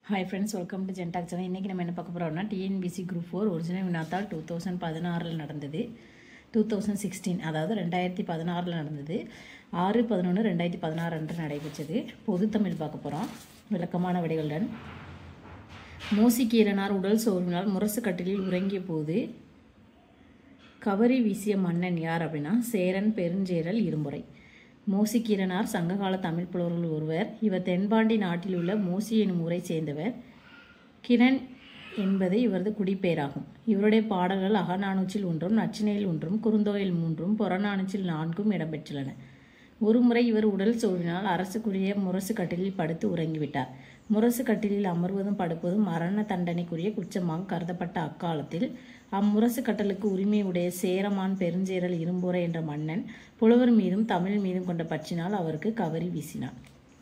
hi friends welcome to Gentalk channel இன்றைக்கி நம்ம என்ன பார்க்க போகிறோம்னா டிஎன்பிசி குரூப் ஃபோர் ஒரிஜினல் வினாத்தாள் டூ தௌசண்ட் பதினாறில் நடந்தது டூ தௌசண்ட் சிக்ஸ்டீன் அதாவது ரெண்டாயிரத்தி பதினாறில் நடந்தது ஆறு பதினொன்று ரெண்டாயிரத்தி பதினாறு அன்று நடைபெற்றது பொது தமிழ் பார்க்க போகிறோம் விளக்கமான விடைகளுடன் மோசிக்கீரனார் உடல் சோர்வினால் முரசு கட்டிலில் உறங்கிய போது கவரி வீசிய மன்னன் யார் அப்படின்னா சேரன் பெருஞ்சேரல் இருமுறை மோசிக்கீரனார் சங்ககால தமிழ் புலவர்கள் ஒருவர் இவர் தென்பாண்டி நாட்டில் உள்ள மோசி எனும் ஊரை சேர்ந்தவர் கிரண் என்பது இவரது குடிப்பெயராகும் இவருடைய பாடல்கள் அகநானூற்றில் ஒன்றும் நச்சினையில் ஒன்றும் குறுந்தொகையில் மூன்றும் புறநானூற்றில் நான்கும் இடம்பெற்றுள்ளன ஒருமுறை இவர் உடல் சோர்வினால் அரசுக்குரிய முரசு கட்டிலில் படுத்து உறங்கிவிட்டார் முரசு கட்டிலில் அமர்வதும் படுப்பதும் மரண தண்டனைக்குரிய குற்றமாக கருதப்பட்ட அக்காலத்தில் அம்முரசு கட்டலுக்கு உரிமை உடைய சேரமான் பெருஞ்சேரல் இரும்புரை என்ற மன்னன் புலவர் மீதும் தமிழ் மீதும் கொண்ட பற்றினால் அவருக்கு கவரி வீசினார்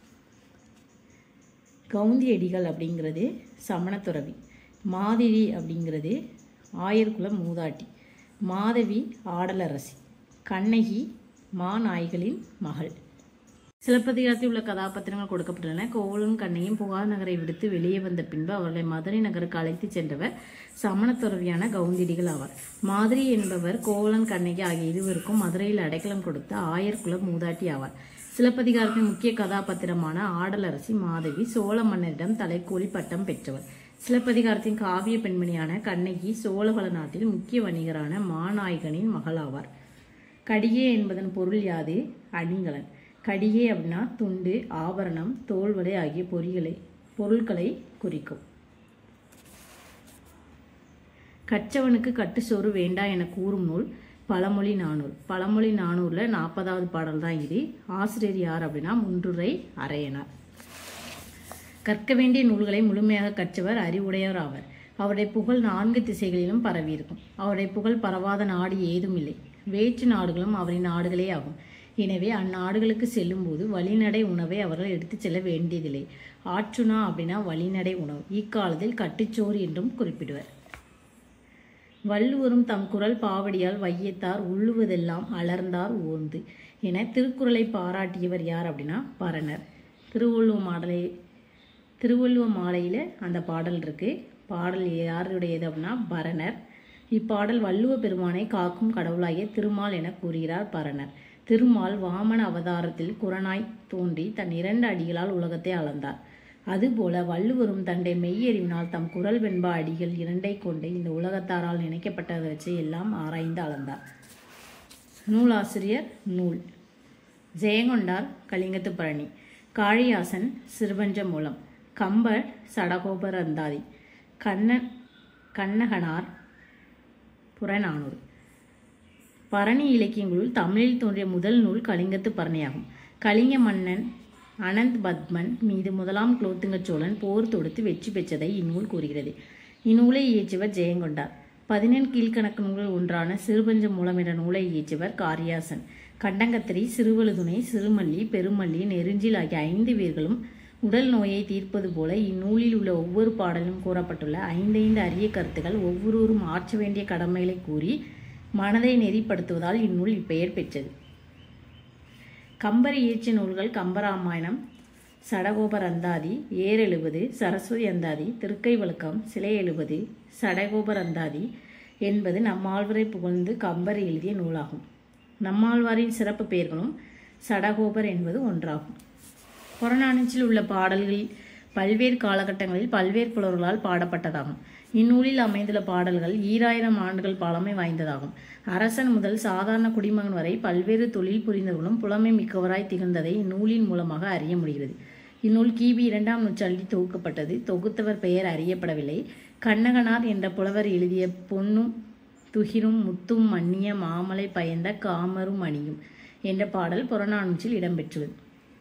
கவுந்தியடிகள் அப்படிங்கிறது சமணத்துறவி மாதிரி அப்படிங்கிறது ஆயர்குல மூதாட்டி மாதவி ஆடலரசி கண்ணகி மாநாய்களின் மகள் சிலப்பதிகாரத்தில் உள்ள கதாபாத்திரங்கள் கொடுக்கப்பட்டுள்ளன கோவலும் கண்ணையும் புகார் நகரை விடுத்து வெளியே வந்த பின்பு அவர்களை மதுரை நகருக்கு அழைத்து சென்றவர் சமணத்துறவியான கவுந்திடிகள் ஆவார் மாதிரி என்பவர் கோவலன் கண்ணகி ஆகிய இருவருக்கும் மதுரையில் அடைக்கலம் கொடுத்த ஆயர்குல மூதாட்டி ஆவார் சிலப்பதிகாரத்தின் முக்கிய கதாபாத்திரமான ஆடலரசி மாதவி சோழ மன்னரிடம் தலைக்கூலி பட்டம் பெற்றவர் சிலப்பதிகாரத்தின் காவிய பெண்மணியான கண்ணகி சோழவள நாட்டில் முக்கிய வணிகரான மாநாயகனின் மகளாவார் கடிகே என்பதன் பொருள் யாது அணிகலன் கடிகை அப்படின்னா துண்டு ஆபரணம் தோல்வடை ஆகிய பொறிகளை பொருட்களை குறிக்கும் கற்றவனுக்கு கட்டுச்சோறு வேண்டா என கூறும் நூல் பழமொழி நானூறு பழமொழி நானூறுல நாற்பதாவது பாடல் தான் இது ஆசிரியர் யார் அப்படின்னா முன்றுரை அரையனார் கற்க வேண்டிய நூல்களை முழுமையாக கற்றவர் அறிவுடையவர் ஆவர் அவருடைய புகழ் நான்கு திசைகளிலும் பரவியிருக்கும் அவருடைய புகழ் பரவாத நாடு ஏதும் இல்லை வேற்று நாடுகளும் அவரின் நாடுகளே ஆகும் எனவே அந்நாடுகளுக்கு செல்லும்போது வழிநடை உணவை அவர்கள் எடுத்துச் செல்ல வேண்டியதில்லை ஆற்றுணா அப்படின்னா வழிநடை உணவு இக்காலத்தில் கட்டுச்சோறு என்றும் குறிப்பிடுவர் வள்ளுவரும் தம் குரல் பாவடியால் வையத்தார் உள்ளுவதெல்லாம் அலர்ந்தார் ஓர்ந்து என திருக்குறளை பாராட்டியவர் யார் அப்படின்னா பரணர் திருவள்ளுவ மாடலை திருவள்ளுவ மாலையில் அந்த பாடல் இருக்கு பாடல் யாருடையது அப்படின்னா பரணர் இப்பாடல் வள்ளுவ பெருமானை காக்கும் கடவுளாகிய திருமால் என கூறுகிறார் பரணர் திருமால் வாமன அவதாரத்தில் குரனாய் தோன்றி தன் இரண்டு அடிகளால் உலகத்தை அளந்தார் அதுபோல வள்ளுவரும் தன்னை மெய்யறிவினால் தம் குரல் வெண்பா அடிகள் இரண்டை கொண்டு இந்த உலகத்தாரால் நினைக்கப்பட்டதை வச்சு எல்லாம் ஆராய்ந்து அளந்தார் நூலாசிரியர் நூல் ஜெயங்கொண்டார் கலிங்கத்து பழனி காளியாசன் சிறுபஞ்ச மூலம் கம்பர் சடகோபர் அந்தாதி கண்ணன் கண்ணகனார் புறநானூறு பரணி இலக்கியங்களுள் தமிழில் தோன்றிய முதல் நூல் கலிங்கத்து பரணியாகும் கலிங்க மன்னன் அனந்த் பத்மன் மீது முதலாம் குலோத்துங்க சோழன் போர் தொடுத்து வெற்றி பெற்றதை இந்நூல் கூறுகிறது இந்நூலை இயற்றியவர் ஜெயங்கொண்டார் பதினெண் கீழ்கணக்கு நூல்கள் ஒன்றான சிறுபஞ்ச மூலம் என்ற நூலை இயற்றியவர் காரியாசன் கண்டங்கத்திரி சிறுவழுதுணை சிறுமல்லி பெருமல்லி நெருஞ்சில் ஆகிய ஐந்து பேர்களும் உடல் நோயை தீர்ப்பது போல இந்நூலில் உள்ள ஒவ்வொரு பாடலும் கூறப்பட்டுள்ள ஐந்தைந்து அரிய கருத்துக்கள் ஒவ்வொருவரும் ஆற்ற வேண்டிய கடமைகளை கூறி மனதை நெறிப்படுத்துவதால் இந்நூல் இப்பெயர் பெற்றது கம்பர் இயற்றிய நூல்கள் கம்பராமாயணம் சடகோபர் அந்தாதி ஏர் எழுபது சரஸ்வதி அந்தாதி திருக்கை வழக்கம் சிலை எழுபது சடகோபர் அந்தாதி என்பது நம்மாழ்வரை புகழ்ந்து கம்பர் எழுதிய நூலாகும் நம்மாழ்வாரின் சிறப்பு பெயர்களும் சடகோபர் என்பது ஒன்றாகும் புறநானூற்றில் உள்ள பாடல்களில் பல்வேறு காலகட்டங்களில் பல்வேறு புலவர்களால் பாடப்பட்டதாகும் இந்நூலில் அமைந்துள்ள பாடல்கள் ஈராயிரம் ஆண்டுகள் பழமை வாய்ந்ததாகும் அரசன் முதல் சாதாரண குடிமகன் வரை பல்வேறு தொழில் புரிந்தவர்களும் புலமை மிக்கவராய் திகழ்ந்ததை இந்நூலின் மூலமாக அறிய முடிகிறது இந்நூல் கிபி இரண்டாம் நூற்றாண்டில் தொகுக்கப்பட்டது தொகுத்தவர் பெயர் அறியப்படவில்லை கண்ணகனார் என்ற புலவர் எழுதிய பொன்னும் துகிரும் முத்தும் மன்னிய மாமலை பயந்த காமரும் அணியும் என்ற பாடல் புறநானூற்றில் இடம்பெற்றுள்ளது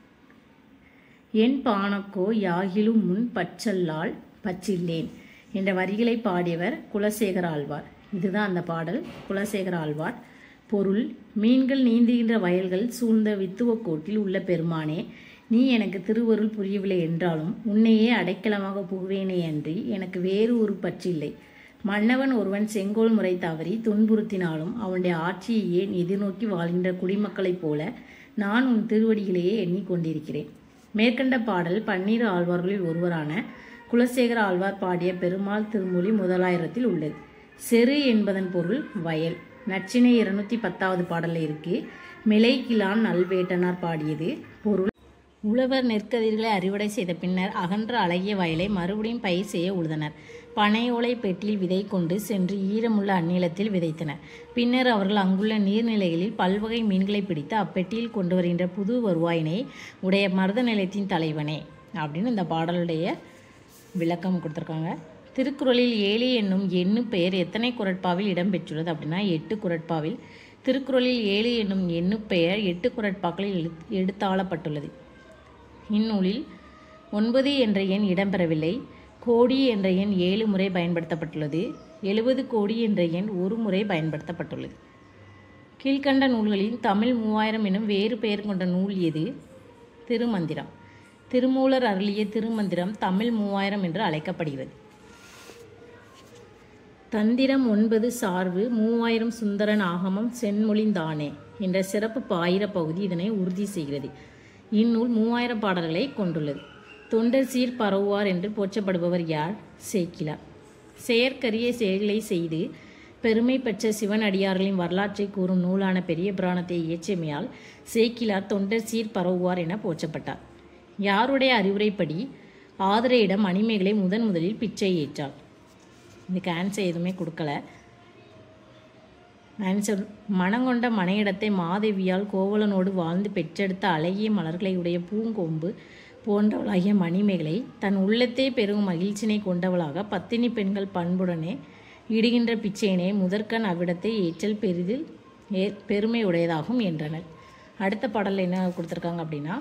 என் பானக்கோ யாகிலும் முன் பச்சல்லால் பச்சில்லேன் என்ற வரிகளை பாடியவர் குலசேகர ஆழ்வார் இதுதான் அந்த பாடல் குலசேகர ஆழ்வார் பொருள் மீன்கள் நீந்துகின்ற வயல்கள் சூழ்ந்த வித்துவக்கோட்டில் உள்ள பெருமானே நீ எனக்கு திருவருள் புரியவில்லை என்றாலும் உன்னையே அடைக்கலமாக புகுவேனே அன்றி எனக்கு வேறு ஒரு பற்றில்லை மன்னவன் ஒருவன் செங்கோல் முறை தவறி துன்புறுத்தினாலும் அவனுடைய ஆட்சியை ஏன் எதிர்நோக்கி வாழ்கின்ற குடிமக்களைப் போல நான் உன் திருவடிகளையே எண்ணிக்கொண்டிருக்கிறேன் மேற்கண்ட பாடல் பன்னீர் ஆழ்வார்களில் ஒருவரான குலசேகர ஆழ்வார் பாடிய பெருமாள் திருமொழி முதலாயிரத்தில் உள்ளது செரு என்பதன் பொருள் வயல் நச்சினை இருநூத்தி பத்தாவது பாடல்ல இருக்கு மிளைக்கிலான் நல்வேட்டனார் பாடியது பொருள் உழவர் நெற்கதிர்களை அறுவடை செய்த பின்னர் அகன்ற அழகிய வயலை மறுபடியும் பயிர் செய்ய உழுதனர் பனையோலை பெட்டியில் விதை கொண்டு சென்று ஈரமுள்ள அந்நிலத்தில் விதைத்தனர் பின்னர் அவர்கள் அங்குள்ள நீர்நிலைகளில் பல்வகை மீன்களை பிடித்து அப்பெட்டியில் கொண்டு வருகின்ற புது வருவாயினை உடைய மருத நிலையத்தின் தலைவனே அப்படின்னு இந்த பாடலுடைய விளக்கம் கொடுத்துருக்காங்க திருக்குறளில் ஏழி என்னும் எண்ணு பெயர் எத்தனை குரட்பாவில் இடம்பெற்றுள்ளது அப்படின்னா எட்டு குரட்பாவில் திருக்குறளில் ஏழு என்னும் எண்ணு பெயர் எட்டு குரட்பாக்களில் எழு எடுத்தாளப்பட்டுள்ளது இந்நூலில் ஒன்பது என்ற எண் இடம்பெறவில்லை கோடி என்ற எண் ஏழு முறை பயன்படுத்தப்பட்டுள்ளது எழுபது கோடி என்ற எண் ஒரு முறை பயன்படுத்தப்பட்டுள்ளது கீழ்கண்ட நூல்களில் தமிழ் மூவாயிரம் எனும் வேறு பெயர் கொண்ட நூல் எது திருமந்திரம் திருமூலர் அருளிய திருமந்திரம் தமிழ் மூவாயிரம் என்று அழைக்கப்படுகிறது தந்திரம் ஒன்பது சார்பு மூவாயிரம் சுந்தரன் ஆகமம் சென்மொழிந்தானே என்ற சிறப்பு பாயிர பகுதி இதனை உறுதி செய்கிறது இந்நூல் மூவாயிரம் பாடல்களை கொண்டுள்ளது தொண்டர் சீர் பரவுவார் என்று போற்றப்படுபவர் யார் சேக்கிலார் செயற்கரிய செயல்களை செய்து பெருமை பெற்ற சிவன் அடியார்களின் வரலாற்றை கூறும் நூலான பெரிய புராணத்தை இயற்றியமையால் சேக்கிலார் தொண்டர் சீர் பரவுவார் என போற்றப்பட்டார் யாருடைய அறிவுரைப்படி ஆதரையிடம் மணிமேகலை முதன் முதலில் பிச்சை ஏற்றாள் இதுக்கு ஆன்சர் எதுவுமே கொடுக்கல ஆன்சர் மனங்கொண்ட மனையிடத்தை மாதேவியால் கோவலனோடு வாழ்ந்து பெற்றெடுத்த அழகிய மலர்களை உடைய பூங்கொம்பு போன்றவளாகிய மணிமேகலை தன் உள்ளத்தே பெருகும் மகிழ்ச்சினை கொண்டவளாக பத்தினி பெண்கள் பண்புடனே இடுகின்ற பிச்சையினை முதற்கண் அவ்விடத்தை ஏற்றல் பெரிதில் ஏ பெருமை உடையதாகும் என்றனர் அடுத்த பாடலில் என்ன கொடுத்துருக்காங்க அப்படின்னா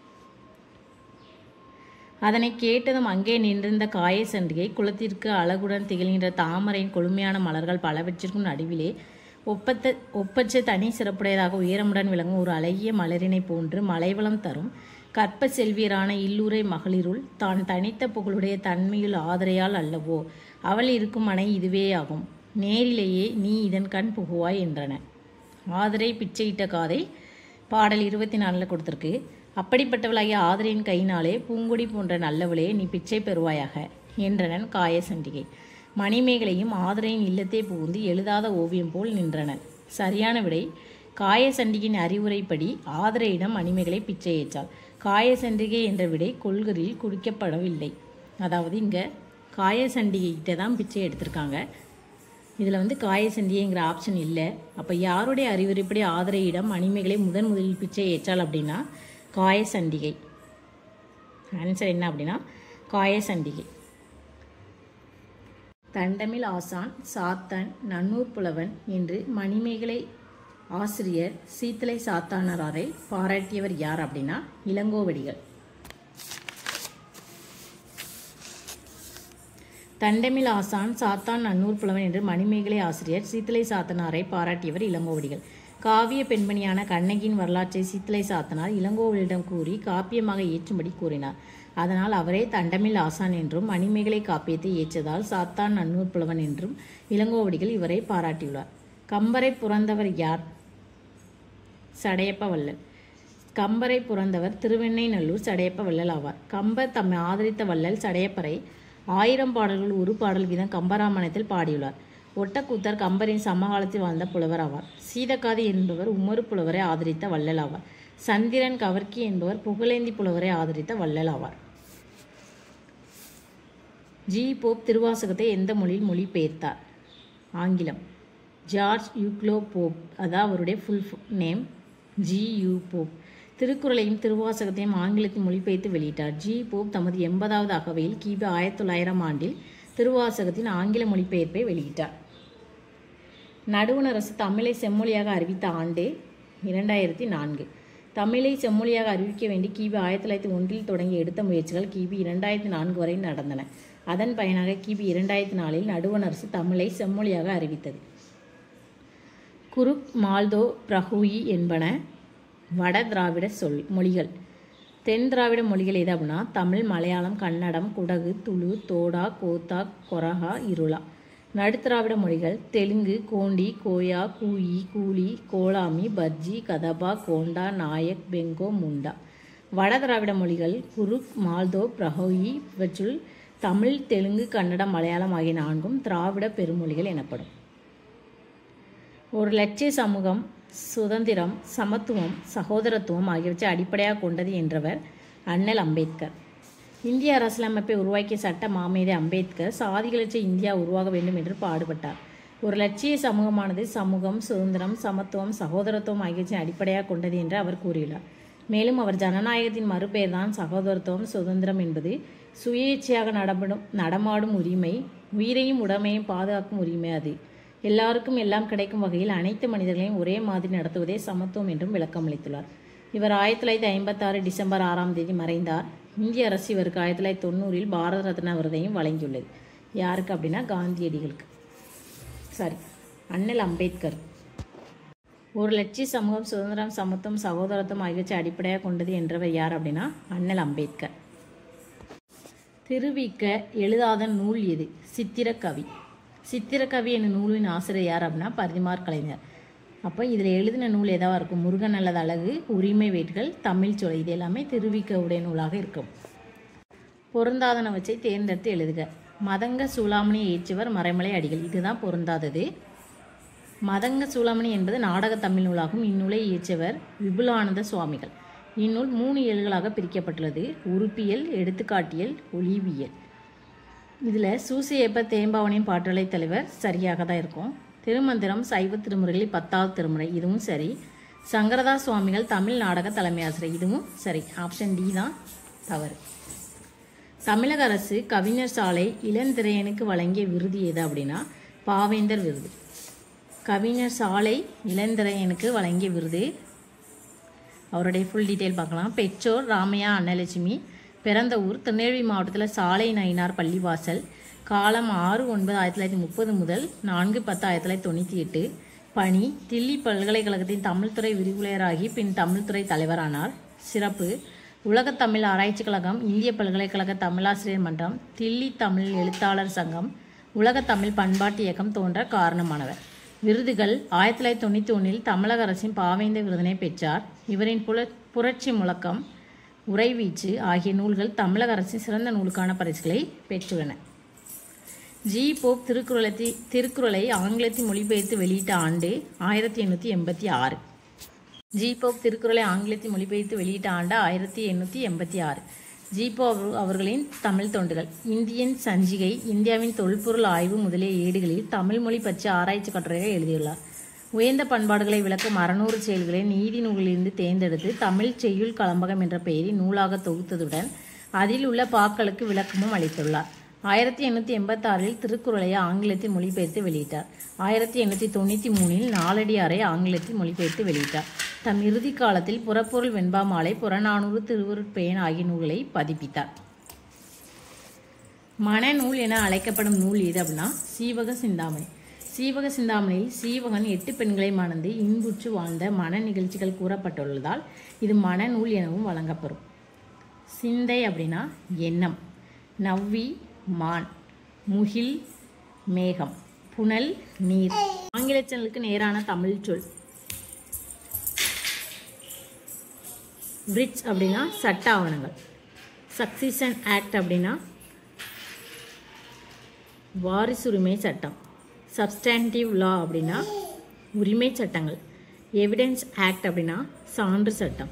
அதனை கேட்டதும் அங்கே நின்றிருந்த காய சண்டிகை குளத்திற்கு அழகுடன் திகழ்கின்ற தாமரையின் கொழுமையான மலர்கள் பலவற்றிற்கும் நடுவிலே ஒப்பத்த ஒப்பற்ற தனி சிறப்புடையதாக உயரமுடன் விளங்கும் ஒரு அழகிய மலரினை போன்று மலைவளம் தரும் கற்ப செல்வியரான இல்லூரை மகளிருள் தான் தனித்த புகழுடைய தன்மையுள் ஆதரையால் அல்லவோ அவள் இருக்கும் மனை இதுவேயாகும் நேரிலேயே நீ இதன் கண் புகுவாய் என்றன ஆதரை பிச்சையிட்ட காதை பாடல் இருபத்தி நாலில் கொடுத்துருக்கு அப்படிப்பட்டவளாகிய ஆதரின் கையினாலே பூங்கொடி போன்ற நல்லவளே நீ பிச்சை பெறுவாயாக என்றனன் காயசண்டிகை மணிமேகலையும் ஆதரையின் இல்லத்தே புகுந்து எழுதாத ஓவியம் போல் நின்றனன் சரியான விடை காயசண்டிகையின் அறிவுரைப்படி ஆதரையிடம் மணிமேகலை பிச்சை ஏற்றாள் காயசண்டிகை என்ற விடை கொள்கரில் குறிக்கப்படவில்லை அதாவது இங்கே காயசண்டிகைகிட்ட தான் பிச்சை எடுத்திருக்காங்க இதில் வந்து காயசண்டிகைங்கிற ஆப்ஷன் இல்லை அப்போ யாருடைய அறிவுரைப்படி ஆதரையிடம் மணிமேகலை முதன் முதலில் பிச்சை ஏற்றாள் அப்படின்னா காயசண்டிகை ஆன்சர் என்ன அப்படின்னா காயசண்டிகை தண்டமில் ஆசான் சாத்தன் நன்னூர் புலவன் என்று மணிமேகலை ஆசிரியர் சீத்தலை சாத்தானராரை பாராட்டியவர் யார் அப்படின்னா இளங்கோவடிகள் தண்டமில் ஆசான் சாத்தான் நன்னூர் புலவன் என்று மணிமேகலை ஆசிரியர் சீத்தலை சாத்தனாரை பாராட்டியவர் இளங்கோவடிகள் காவிய பெண்மணியான கண்ணகியின் வரலாற்றை சீத்தலை சாத்தனார் இளங்கோவலிடம் கூறி காப்பியமாக ஏற்றும்படி கூறினார் அதனால் அவரே தண்டமில் ஆசான் என்றும் மணிமேகலை காப்பியத்தை ஏற்றதால் சாத்தான் நன்னூர் புலவன் என்றும் இளங்கோவடிகள் இவரை பாராட்டியுள்ளார் கம்பரை புறந்தவர் யார் சடையப்ப வள்ளல் கம்பரை புறந்தவர் திருவெண்ணைநல்லூர் சடையப்ப வள்ளல் ஆவார் கம்பர் தம்மை ஆதரித்த வள்ளல் சடையப்பரை ஆயிரம் பாடல்கள் ஒரு பாடல் வீதம் கம்பராமாயணத்தில் பாடியுள்ளார் ஒட்டக்கூத்தர் கம்பரின் சமகாலத்தில் வாழ்ந்த புலவர் ஆவார் சீதக்காதி என்பவர் உமறு புலவரை ஆதரித்த வள்ளல் ஆவார் சந்திரன் கவர்க்கி என்பவர் புகழேந்தி புலவரை ஆதரித்த வள்ளல் ஆவார் ஜி போப் திருவாசகத்தை எந்த மொழியில் மொழிபெயர்த்தார் ஆங்கிலம் ஜார்ஜ் யூக்லோ போப் அதான் அவருடைய full name G U Pope திருக்குறளையும் திருவாசகத்தையும் ஆங்கிலத்தில் மொழிபெயர்த்து வெளியிட்டார் ஜி போப் தமது எண்பதாவது அகவையில் கிபி ஆயிரத்தி தொள்ளாயிரம் ஆண்டில் திருவாசகத்தின் ஆங்கில மொழிபெயர்ப்பை வெளியிட்டார் நடுவண் அரசு தமிழை செம்மொழியாக அறிவித்த ஆண்டு இரண்டாயிரத்தி நான்கு தமிழை செம்மொழியாக அறிவிக்க வேண்டி கிபி ஆயிரத்தி தொள்ளாயிரத்தி ஒன்றில் தொடங்கி எடுத்த முயற்சிகள் கிபி இரண்டாயிரத்தி நான்கு வரை நடந்தன அதன் பயனாக கிபி இரண்டாயிரத்தி நாலில் நடுவண் அரசு தமிழை செம்மொழியாக அறிவித்தது குருக் மால்தோ பிரஹூயி என்பன வட திராவிட சொல் மொழிகள் தென் திராவிட மொழிகள் எது அப்படின்னா தமிழ் மலையாளம் கன்னடம் குடகு துளு தோடா கோத்தா கொரகா இருளா நடுத்திராவிட மொழிகள் தெலுங்கு கோண்டி கோயா கூயி கூலி கோலாமி பர்ஜி கதபா கோண்டா நாயக் பெங்கோ முண்டா வட திராவிட மொழிகள் குருக் மால்தோ பிரஹோயி இவற்றுள் தமிழ் தெலுங்கு கன்னடம் மலையாளம் ஆகிய நான்கும் திராவிட பெருமொழிகள் எனப்படும் ஒரு லட்சிய சமூகம் சுதந்திரம் சமத்துவம் சகோதரத்துவம் ஆகியவற்றை அடிப்படையாக கொண்டது என்றவர் அண்ணல் அம்பேத்கர் இந்திய அரசியலமைப்பை உருவாக்கிய சட்ட மாமேதை அம்பேத்கர் சாதிகளற்ற இந்தியா உருவாக வேண்டும் என்று பாடுபட்டார் ஒரு லட்சிய சமூகமானது சமூகம் சுதந்திரம் சமத்துவம் சகோதரத்துவம் ஆகியவற்றை அடிப்படையாக கொண்டது என்று அவர் கூறியுள்ளார் மேலும் அவர் ஜனநாயகத்தின் மறுபெயர்தான் சகோதரத்துவம் சுதந்திரம் என்பது சுயேட்சையாக நடமாடும் நடமாடும் உரிமை உயிரையும் உடமையும் பாதுகாக்கும் உரிமை அது எல்லாருக்கும் எல்லாம் கிடைக்கும் வகையில் அனைத்து மனிதர்களையும் ஒரே மாதிரி நடத்துவதே சமத்துவம் என்றும் விளக்கம் அளித்துள்ளார் இவர் ஆயிரத்தி தொள்ளாயிரத்தி ஐம்பத்தாறு டிசம்பர் ஆறாம் தேதி மறைந்தார் இந்திய அரசு இவருக்கு ஆயிரத்தி தொள்ளாயிரத்தி தொண்ணூறில் பாரத ரத்னா விருதையும் வழங்கியுள்ளது யாருக்கு அப்படின்னா காந்தியடிகளுக்கு சாரி அண்ணல் அம்பேத்கர் ஒரு லட்சிய சமூகம் சுதந்திரம் சமத்துவம் சகோதரத்துவம் ஆகியவற்றை அடிப்படையாக கொண்டது என்றவர் யார் அப்படின்னா அண்ணல் அம்பேத்கர் திருவிக்க எழுதாத நூல் எது சித்திரக்கவி சித்திரக்கவி என்னும் நூலின் ஆசிரியர் யார் அப்படின்னா பரிதிமார் கலைஞர் அப்போ இதில் எழுதின நூல் எதாவது இருக்கும் முருகன் அல்லது அழகு உரிமை வேட்கள் தமிழ் சொல் இது எல்லாமே திருவிக்க உடைய நூலாக இருக்கும் பொருந்தாதனவற்றை தேர்ந்தெடுத்து எழுதுக மதங்க சூளாமணி இயற்றியவர் மறைமலை அடிகள் இதுதான் பொருந்தாதது மதங்க சூளாமணி என்பது நாடக தமிழ் நூலாகும் இந்நூலை இயற்றியவர் விபுலானந்த சுவாமிகள் இந்நூல் மூணு இயல்களாக பிரிக்கப்பட்டுள்ளது உறுப்பியல் எடுத்துக்காட்டியல் ஒளிவியல் இதில் சூசியப்ப தேம்பாவணியின் பாட்டுரை தலைவர் சரியாக தான் இருக்கும் திருமந்திரம் சைவ திருமுறைகளில் பத்தாவது திருமுறை இதுவும் சரி சங்கரதாஸ் சுவாமிகள் தமிழ் நாடக தலைமை ஆசிரியர் இதுவும் சரி ஆப்ஷன் டி தான் தவறு தமிழக அரசு கவிஞர் சாலை இளந்திரையனுக்கு வழங்கிய விருது எது அப்படின்னா பாவேந்தர் விருது கவிஞர் சாலை இளந்திரையனுக்கு வழங்கிய விருது அவருடைய ஃபுல் டீட்டெயில் பார்க்கலாம் பெற்றோர் ராமையா அன்னலட்சுமி பிறந்த ஊர் திருநெல்வேலி மாவட்டத்தில் சாலை நயினார் பள்ளிவாசல் காலம் ஆறு ஒன்பது ஆயிரத்தி தொள்ளாயிரத்தி முப்பது முதல் நான்கு பத்து ஆயிரத்தி தொள்ளாயிரத்தி தொண்ணூற்றி எட்டு பணி தில்லி பல்கலைக்கழகத்தின் தமிழ்துறை விரிவுரையராகி பின் தமிழ்துறை தலைவரானார் சிறப்பு உலகத் தமிழ் ஆராய்ச்சிக் கழகம் இந்திய பல்கலைக்கழக தமிழாசிரியர் மன்றம் தில்லி தமிழ் எழுத்தாளர் சங்கம் உலகத் தமிழ் பண்பாட்டு இயக்கம் தோன்ற காரணமானவர் விருதுகள் ஆயிரத்தி தொள்ளாயிரத்தி தொண்ணூற்றி ஒன்றில் தமிழக அரசின் பாவேந்த விருதினை பெற்றார் இவரின் புல புரட்சி முழக்கம் உறைவீச்சு ஆகிய நூல்கள் தமிழக அரசின் சிறந்த நூலுக்கான பரிசுகளை பெற்றுள்ளன ஜி போப் திருக்குறளை திருக்குறளை ஆங்கிலத்தில் மொழிபெயர்த்து வெளியிட்ட ஆண்டு ஆயிரத்தி எண்ணூற்றி எண்பத்தி ஆறு ஜி போப் திருக்குறளை ஆங்கிலத்தில் மொழிபெயர்த்து வெளியிட்ட ஆண்டு ஆயிரத்தி எண்ணூற்றி எண்பத்தி ஆறு ஜிபோ அவர் அவர்களின் தமிழ் தொண்டுகள் இந்தியன் சஞ்சிகை இந்தியாவின் தொல்பொருள் ஆய்வு முதலிய ஏடுகளில் தமிழ் மொழி பற்றிய ஆராய்ச்சி கட்டுரைகளை எழுதியுள்ளார் உயர்ந்த பண்பாடுகளை விளக்கும் அறநூறு செயல்களை நீதி நூலிலிருந்து தேர்ந்தெடுத்து தமிழ் செய்யுள் கலம்பகம் என்ற பெயரில் நூலாக தொகுத்ததுடன் அதில் உள்ள பாக்களுக்கு விளக்கமும் அளித்துள்ளார் ஆயிரத்தி எண்ணூற்றி எண்பத்தாறில் திருக்குறளை ஆங்கிலத்தில் மொழிபெயர்த்து வெளியிட்டார் ஆயிரத்தி எண்ணூற்றி தொண்ணூற்றி மூணில் நாலடியாரை ஆங்கிலத்தில் மொழிபெயர்த்து வெளியிட்டார் தம் இறுதி காலத்தில் புறப்பொருள் வெண்பா மாலை புறநானூறு திருவருட்பெயன் ஆகிய நூல்களை பதிப்பித்தார் மனநூல் என அழைக்கப்படும் நூல் எது அப்படின்னா சீவக சிந்தாமணி சீவக சிந்தாமணியில் சீவகன் எட்டு பெண்களை மணந்து இன்புற்று வாழ்ந்த மன நிகழ்ச்சிகள் கூறப்பட்டுள்ளதால் இது மனநூல் எனவும் வழங்கப்படும் சிந்தை அப்படின்னா எண்ணம் நவ்வி மான் முகில் மேகம் புனல் நீர் ஆங்கில சொலுக்கு நேரான தமிழ் சொல் பிரிட்ஜ் அப்படின்னா சட்ட ஆவணங்கள் சக்சிஷன் ஆக்ட் அப்படின்னா வாரிசுரிமை சட்டம் சப்ஸ்டான்டிவ் லா அப்படின்னா உரிமை சட்டங்கள் எவிடன்ஸ் ஆக்ட் அப்படின்னா சான்று சட்டம்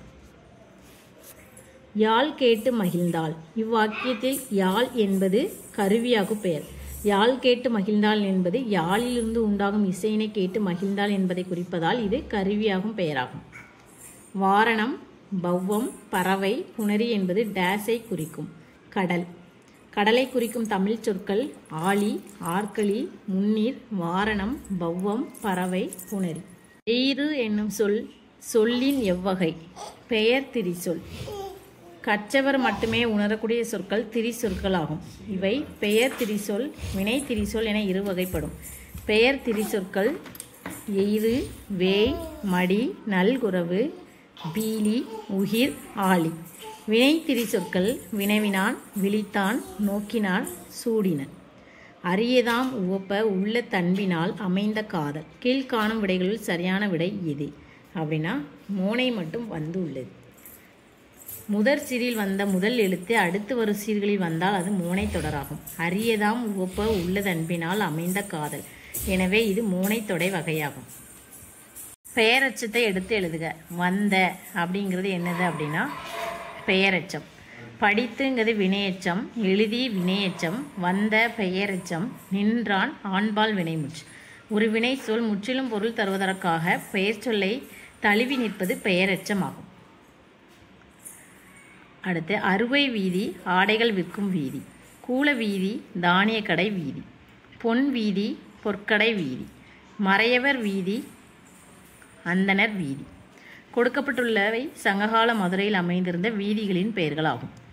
யாழ் கேட்டு மகிழ்ந்தாள் இவ்வாக்கியத்தில் யாழ் என்பது கருவியாகும் பெயர் யாழ் கேட்டு மகிழ்ந்தாள் என்பது யாழிலிருந்து உண்டாகும் இசையினை கேட்டு மகிழ்ந்தாள் என்பதை குறிப்பதால் இது கருவியாகும் பெயராகும் வாரணம் பௌவம் பறவை புணரி என்பது டேஸை குறிக்கும் கடல் கடலை குறிக்கும் தமிழ் சொற்கள் ஆழி ஆற்களி முன்னீர் வாரணம் பௌவம் பறவை புணரி எயிறு என்னும் சொல் சொல்லின் எவ்வகை பெயர் திரிசொல் கற்றவர் மட்டுமே உணரக்கூடிய சொற்கள் திரி சொற்களாகும் இவை பெயர் திரிசொல் வினை திரிசொல் என இரு வகைப்படும் பெயர் திரிசொற்கள் எயிறு வேய் மடி நல்குறவு பீலி உகிர் ஆளி வினை திரிசொற்கள் வினவினான் விழித்தான் நோக்கினான் சூடின அரியதாம் உவப்ப உள்ள தன்பினால் அமைந்த காதல் கீழ்காணும் விடைகளுள் சரியான விடை எது அப்படின்னா மோனை மட்டும் வந்து உள்ளது முதற் சீரில் வந்த முதல் எழுத்து அடுத்து வரும் சீர்களில் வந்தால் அது மூனை தொடராகும் அரியதாம் உவப்ப உள்ளதன்பினால் அமைந்த காதல் எனவே இது மூனை தொடை வகையாகும் பெயரச்சத்தை எடுத்து எழுதுக வந்த அப்படிங்கிறது என்னது அப்படின்னா பெயரெச்சம் படித்துங்கிறது வினையெச்சம் எழுதி வினையெச்சம் வந்த பெயரெச்சம் நின்றான் ஆண்பால் வினைமுற்று ஒரு வினை சொல் முற்றிலும் பொருள் தருவதற்காக பெயர் சொல்லை தழுவி நிற்பது பெயரெச்சமாகும் அடுத்து அறுவை வீதி ஆடைகள் விற்கும் வீதி கூல வீதி தானிய கடை வீதி பொன் வீதி பொற்கடை வீதி மறையவர் வீதி அந்தனர் வீதி கொடுக்கப்பட்டுள்ளவை சங்ககால மதுரையில் அமைந்திருந்த வீதிகளின் பெயர்களாகும்